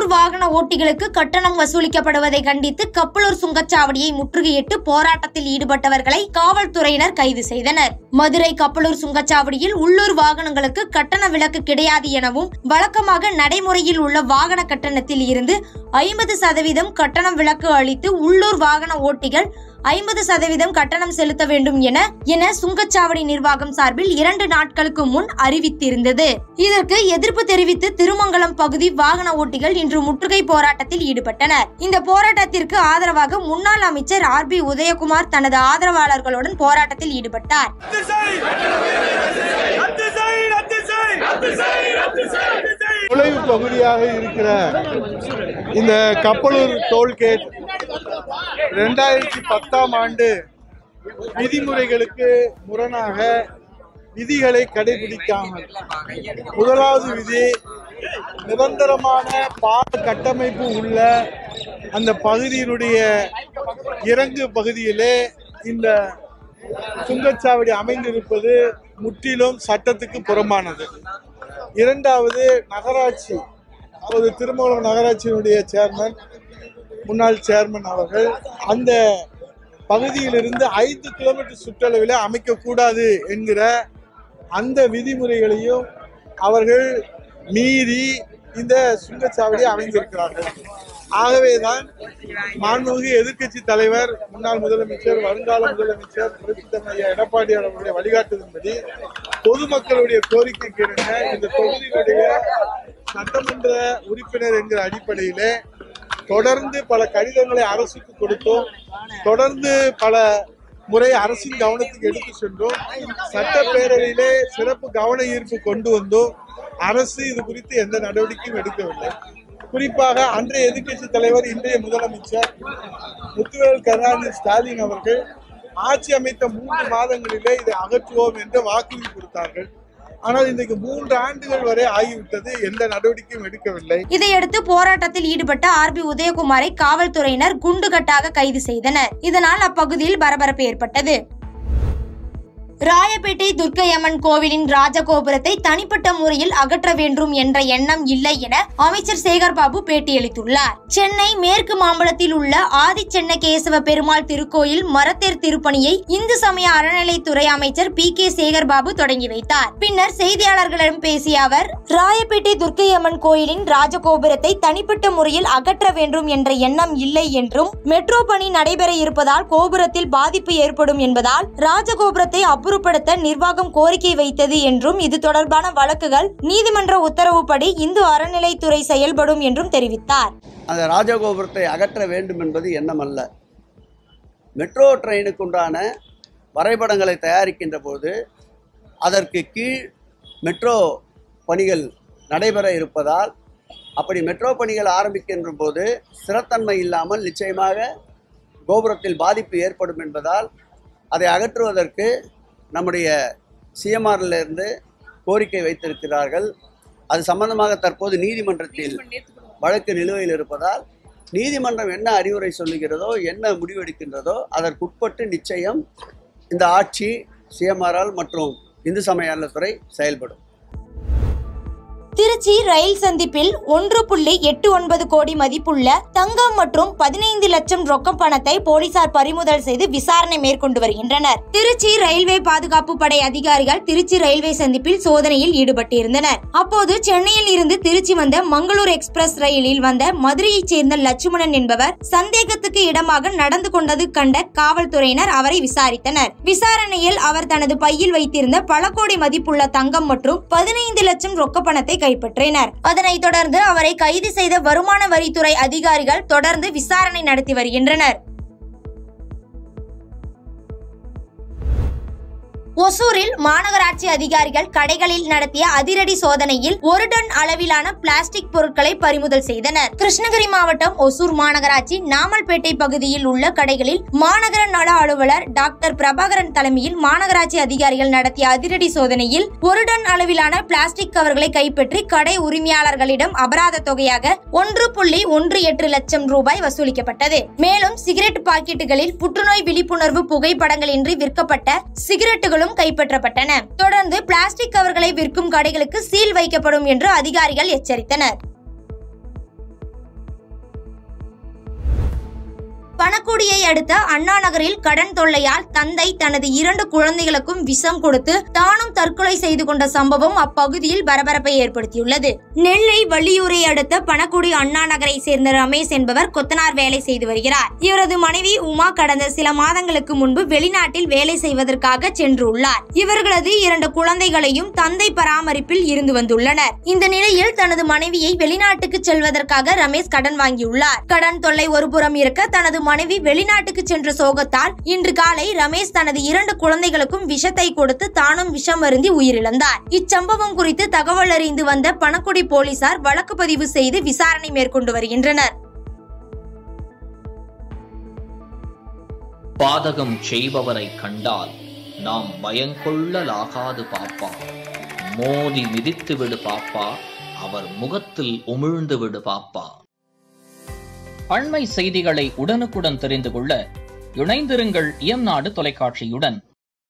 உள்ளூர் வாகன ஓட்டிகளுக்கு கட்டணம் வசூலிக்கப்படுவதை கண்டித்து கப்பலூர் சுங்கச்சாவடியை முற்றுகையிட்டு போராட்டத்தில் ஈடுபட்டவர்களை காவல்துறையினர் கைது செய்தனர் மதுரை கப்பலூர் சுங்கச்சாவடியில் உள்ளூர் வாகனங்களுக்கு கட்டண விலக்கு கிடையாது எனவும் வழக்கமாக நடைமுறையில் உள்ள வாகன கட்டணத்தில் இருந்து ஐம்பது சதவீதம் கட்டணம் விலக்கு அளித்து உள்ளூர் வாகன ஓட்டிகள் ஐம்பது சதவீதம் கட்டணம் செலுத்த வேண்டும் என என சுங்கச்சாவடி நிர்வாகம் சார்பில் இரண்டு நாட்களுக்கு முன் அறிவித்திருந்தது இதற்கு எதிர்ப்பு தெரிவித்து திருமங்கலம் பகுதி வாகன ஓட்டிகள் இன்று முற்றுகை போராட்டத்தில் ஈடுபட்டனர் இந்த போராட்டத்திற்கு ஆதரவாக முன்னாள் அமைச்சர் ஆர் பி உதயகுமார் தனது ஆதரவாளர்களுடன் போராட்டத்தில் ஈடுபட்டார் ரத்து செய் ரத்து செய் ரத்து செய் ரத்து செய் ரத்து செய் நுழைவு பகுதியாக இருக்கிற இந்த கப்பலூர் டோல்கேட் ரெண்டாயிரத்தி பத்தாம் ஆண்டு விதிமுறைகளுக்கு முரணாக விதிகளை கடைபிடிக்காமல் முதலாவது விதி நிரந்தரமான பால கட்டமைப்பு உள்ள அந்த பகுதியினுடைய இறங்கு பகுதியிலே இந்த சுங்கச்சாவடி அமைந்திருப்பது முற்றிலும் சட்டத்துக்கு புறம்பானது இரண்டாவது நகராட்சி ஒரு திருமங்கலம் நகராட்சியினுடைய சேர்மன் முன்னாள் சேர்மன் அவர்கள் அந்த பகுதியிலிருந்து ஐந்து கிலோமீட்டர் சுற்றளவில் அமைக்கக்கூடாது என்கிற அந்த விதிமுறைகளையும் அவர்கள் மீறி இந்த சுங்கச்சாவடியை அமைந்திருக்கிறார்கள் ஆகவேதான் மாண்புமிகு எதிர்க்கட்சி தலைவர் முன்னாள் முதலமைச்சர் வருங்கால முதலமைச்சர் பிரசித்தம் ஐயா எடப்பாடி அவர்களுடைய வழிகாட்டுதன்படி பொதுமக்களுடைய கோரிக்கைக்கு இணங்க இந்த தொகுதியினுடைய சட்டமன்ற உறுப்பினர் என்கிற அடிப்படையிலே தொடர்ந்து பல கடிதங்களை அரசுக்கு கொடுத்தோம் தொடர்ந்து பல முறை அரசின் கவனத்துக்கு எடுத்து சென்றோம் சட்டப்பேரவையிலே சிறப்பு கவன ஈர்ப்பு கொண்டு வந்தோம் அரசு இது குறித்து எந்த நடவடிக்கையும் எடுக்கவில்லை குறிப்பாக அன்றைய எதிர்க்கட்சி தலைவர் இன்றைய முதலமைச்சர் முத்துவேல் கருணாநிதி ஸ்டாலின் அவர்கள் ஆட்சி அமைத்த மூன்று மாதங்களிலே இதை அகற்றுவோம் என்று வாக்குறுதி கொடுத்தார்கள் ஆனால் இன்றைக்கு மூன்று ஆண்டுகள் வரை ஆகிவிட்டது எந்த நடவடிக்கையும் எடுக்கவில்லை இதையடுத்து போராட்டத்தில் ஈடுபட்ட ஆர் பி உதயகுமாரை காவல்துறையினர் குண்டுகட்டாக கைது செய்தனர் இதனால் அப்பகுதியில் பரபரப்பு ஏற்பட்டது ராயப்பேட்டை துர்க்கையம்மன் கோவிலின் ராஜகோபுரத்தை தனிப்பட்ட முறையில் அகற்ற வேண்டும் என்ற எண்ணம் இல்லை என அமைச்சர் சேகர் பாபு பேட்டியளித்துள்ளார் சென்னை மேற்கு மாம்பலத்தில் உள்ள ஆதி சென்னகேசவ பெருமாள் திருக்கோயில் மரத்தேர் திருப்பணியை இந்து சமய அறநிலைத்துறை அமைச்சர் பி கே சேகர் பாபு தொடங்கி வைத்தார் பின்னர் செய்தியாளர்களிடம் பேசிய அவர் ராயப்பேட்டை துர்க்கையம்மன் கோயிலின் ராஜகோபுரத்தை தனிப்பட்ட முறையில் அகற்ற வேண்டும் என்ற எண்ணம் இல்லை என்றும் மெட்ரோ பணி நடைபெற இருப்பதால் கோபுரத்தில் பாதிப்பு ஏற்படும் என்பதால் ராஜகோபுரத்தை அப்புறப்படுத்த நிர்வாகம் கோரிக்கை வைத்தது என்றும் இது தொடர்பான வழக்குகள் நீதிமன்ற உத்தரவுப்படி இந்து அறநிலைத்துறை செயல்படும் என்றும் தெரிவித்தார் அந்த ராஜகோபுரத்தை அகற்ற வேண்டும் என்பது எண்ணம் அல்ல மெட்ரோ ட்ரெயினுக்குண்டான வரைபடங்களை தயாரிக்கின்ற போது அதற்கு கீழ் மெட்ரோ பணிகள் நடைபெற இருப்பதால் அப்படி மெட்ரோ பணிகள் ஆரம்பிக்கின்ற போது ஸ்திரத்தன்மை இல்லாமல் நிச்சயமாக கோபுரத்தில் பாதிப்பு ஏற்படும் என்பதால் அதை அகற்றுவதற்கு நம்முடைய சிஎம்ஆர்ல இருந்து கோரிக்கை வைத்திருக்கிறார்கள் அது சம்பந்தமாக தற்போது நீதிமன்றத்தில் வழக்கு நிலுவையில் இருப்பதால் நீதிமன்றம் என்ன அறிவுரை சொல்லுகிறதோ என்ன முடிவெடுக்கின்றதோ அதற்குட்பட்டு நிச்சயம் இந்த ஆட்சி சிஎம்ஆரால் மற்றும் இந்து சமய அறநிலைத்துறை செயல்படும் திருச்சி ரயில் சந்திப்பில் ஒன்று புள்ளி எட்டு ஒன்பது கோடி மதிப்புள்ள தங்கம் மற்றும் பதினைந்து லட்சம் ரொக்கம் பணத்தை போலீசார் பறிமுதல் செய்து விசாரணை மேற்கொண்டு வருகின்றனர் திருச்சி ரயில்வே பாதுகாப்பு படை அதிகாரிகள் திருச்சி ரயில்வே சந்திப்பில் சோதனையில் ஈடுபட்டிருந்தனர் அப்போது சென்னையில் இருந்து திருச்சி வந்த மங்களூர் எக்ஸ்பிரஸ் ரயிலில் வந்த மதுரையைச் சேர்ந்த லட்சுமணன் என்பவர் சந்தேகத்துக்கு இடமாக நடந்து கொண்டது கண்ட காவல்துறையினர் அவரை விசாரித்தனர் விசாரணையில் அவர் தனது பையில் வைத்திருந்த பல கோடி மதிப்புள்ள தங்கம் மற்றும் பதினைந்து லட்சம் ரொக்க பணத்தை கைப்பற்றினர் அதனைத் தொடர்ந்து அவரை கைது செய்த வருமான வரித்துறை அதிகாரிகள் தொடர்ந்து விசாரணை நடத்தி வருகின்றனர் ஒசூரில் மாநகராட்சி அதிகாரிகள் கடைகளில் நடத்திய அதிரடி சோதனையில் ஒரு டன் அளவிலான பிளாஸ்டிக் பொருட்களை பறிமுதல் செய்தனர் கிருஷ்ணகிரி மாவட்டம் ஒசூர் மாநகராட்சி நாமல்பேட்டை பகுதியில் உள்ள கடைகளில் மாநகர நல அலுவலர் டாக்டர் பிரபாகரன் தலைமையில் மாநகராட்சி அதிகாரிகள் நடத்திய அதிரடி சோதனையில் ஒரு டன் அளவிலான பிளாஸ்டிக் கவர்களை கைப்பற்றி கடை உரிமையாளர்களிடம் அபராத தொகையாக ஒன்று புள்ளி ஒன்று எட்டு லட்சம் ரூபாய் வசூலிக்கப்பட்டது மேலும் சிகரெட் பாக்கெட்டுகளில் புற்றுநோய் விழிப்புணர்வு புகைப்படங்களின்றி விற்கப்பட்ட சிகரெட்டுகளும் கைப்பற்றப்பட்டன தொடர்ந்து பிளாஸ்டிக் கவர்களை விற்கும் கடைகளுக்கு சீல் வைக்கப்படும் என்று அதிகாரிகள் எச்சரித்தனர் பணக்குடியை அடுத்த அண்ணா நகரில் கடன் தொல்லையால் தந்தை தனது இரண்டு குழந்தைகளுக்கும் விஷம் கொடுத்து தானும் தற்கொலை செய்து கொண்ட சம்பவம் அப்பகுதியில் பரபரப்பை ஏற்படுத்தியுள்ளது நெல்லை வள்ளியூரை அடுத்த பணக்குடி அண்ணா நகரை சேர்ந்த ரமேஷ் என்பவர் கொத்தனார் வேலை செய்து வருகிறார் இவரது மனைவி உமா கடந்த சில மாதங்களுக்கு முன்பு வெளிநாட்டில் வேலை செய்வதற்காக சென்றுள்ளார் இவர்களது இரண்டு குழந்தைகளையும் தந்தை பராமரிப்பில் இருந்து வந்துள்ளனர் இந்த நிலையில் தனது மனைவியை வெளிநாட்டுக்கு செல்வதற்காக ரமேஷ் கடன் வாங்கியுள்ளார் கடன் தொல்லை ஒருபுறம் இருக்க தனது மனைவி வெளிநாட்டுக்கு சென்ற சோகத்தால் இன்று காலை ரமேஷ் தனது இரண்டு குழந்தைகளுக்கும் விஷத்தை கொடுத்து தானும் விஷம் அருந்தி உயிரிழந்தார் இச்சம்பவம் குறித்து தகவல் அறிந்து வந்த பணக்குடி போலீசார் வழக்கு பதிவு செய்து விசாரணை மேற்கொண்டு வருகின்றனர் பாதகம் செய்பவரை கண்டால் நாம் பயங்கொள்ளலாகாது பாப்பா மோதி மிதித்து விடு பாப்பா அவர் முகத்தில் உமிழ்ந்து விடு பாப்பா அண்மை செய்திகளை உடனுக்குடன் தெரிந்து கொள்ள இணைந்திருங்கள் இயம்நாடு தொலைக்காட்சியுடன்